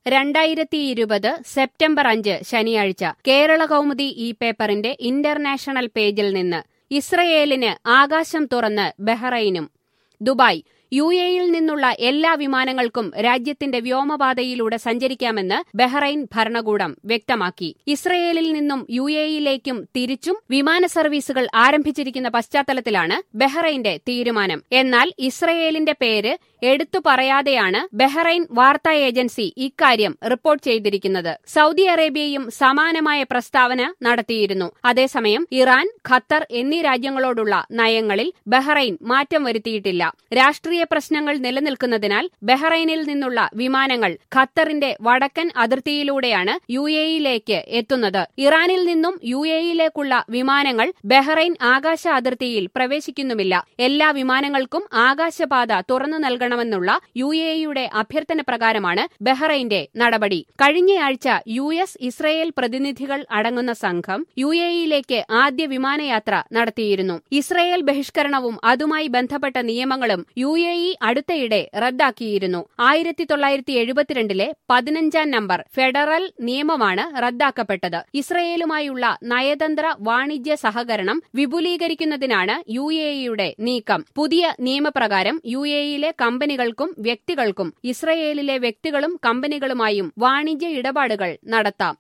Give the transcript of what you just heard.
രണ്ടായിരത്തി ഇരുപത് സെപ്റ്റംബർ അഞ്ച് ശനിയാഴ്ച കേരള കൗമുദി ഈ പേപ്പറിന്റെ ഇന്റർനാഷണൽ പേജിൽ നിന്ന് ഇസ്രയേലിന് ആകാശം തുറന്ന് ബഹ്റൈനും ദുബായ് യു എയിൽ നിന്നുള്ള എല്ലാ വിമാനങ്ങൾക്കും രാജ്യത്തിന്റെ വ്യോമപാതയിലൂടെ സഞ്ചരിക്കാമെന്ന് ബഹ്റൈൻ ഭരണകൂടം വ്യക്തമാക്കി ഇസ്രയേലിൽ നിന്നും യു എയിലേക്കും തിരിച്ചും വിമാന സർവീസുകൾ ആരംഭിച്ചിരിക്കുന്ന പശ്ചാത്തലത്തിലാണ് ബഹ്റൈന്റെ തീരുമാനം എന്നാൽ ഇസ്രയേലിന്റെ പേര് എടുത്തു പറയാതെയാണ് ബഹ്റൈൻ വാർത്താ ഏജൻസി ഇക്കാര്യം റിപ്പോർട്ട് ചെയ്തിരിക്കുന്നത് സൗദി അറേബ്യയും സമാനമായ പ്രസ്താവന നടത്തിയിരുന്നു അതേസമയം ഇറാൻ ഖത്തർ എന്നീ രാജ്യങ്ങളോടുള്ള നയങ്ങളിൽ ബഹ്റൈൻ മാറ്റം വരുത്തിയിട്ടില്ല രാഷ്ട്രീയ പ്രശ്നങ്ങൾ നിലനിൽക്കുന്നതിനാൽ ബഹ്റൈനിൽ നിന്നുള്ള വിമാനങ്ങൾ ഖത്തറിന്റെ വടക്കൻ അതിർത്തിയിലൂടെയാണ് യു എയിലേക്ക് എത്തുന്നത് ഇറാനിൽ നിന്നും യു എയിലേക്കുള്ള വിമാനങ്ങൾ ബഹ്റൈൻ ആകാശ അതിർത്തിയിൽ പ്രവേശിക്കുന്നുമില്ല എല്ലാ വിമാനങ്ങൾക്കും ആകാശപാത തുറന്നു നൽകണമെന്നുള്ള യു എയുടെ അഭ്യർത്ഥന പ്രകാരമാണ് ബഹ്റൈന്റെ നടപടി കഴിഞ്ഞയാഴ്ച യു എസ് ഇസ്രയേൽ പ്രതിനിധികൾ അടങ്ങുന്ന സംഘം യു എയിലേക്ക് ആദ്യ വിമാനയാത്ര നടത്തിയിരുന്നു ഇസ്രയേൽ ബഹിഷ്കരണവും അതുമായി ബന്ധപ്പെട്ട നിയമങ്ങളും യു എ ഇ അടുത്തയിടെ റദ്ദാക്കിയിരുന്നു ആയിരത്തി തൊള്ളായിരത്തി എഴുപത്തിരണ്ടിലെ പതിനഞ്ചാം നമ്പർ ഫെഡറൽ നിയമമാണ് റദ്ദാക്കപ്പെട്ടത് ഇസ്രയേലുമായുള്ള നയതന്ത്ര വാണിജ്യ സഹകരണം വിപുലീകരിക്കുന്നതിനാണ് യു എ ഇയുടെ നീക്കം പുതിയ നിയമപ്രകാരം യു എയിലെ കമ്പനികൾക്കും വ്യക്തികൾക്കും ഇസ്രയേലിലെ വ്യക്തികളും കമ്പനികളുമായും വാണിജ്യ ഇടപാടുകൾ നടത്താം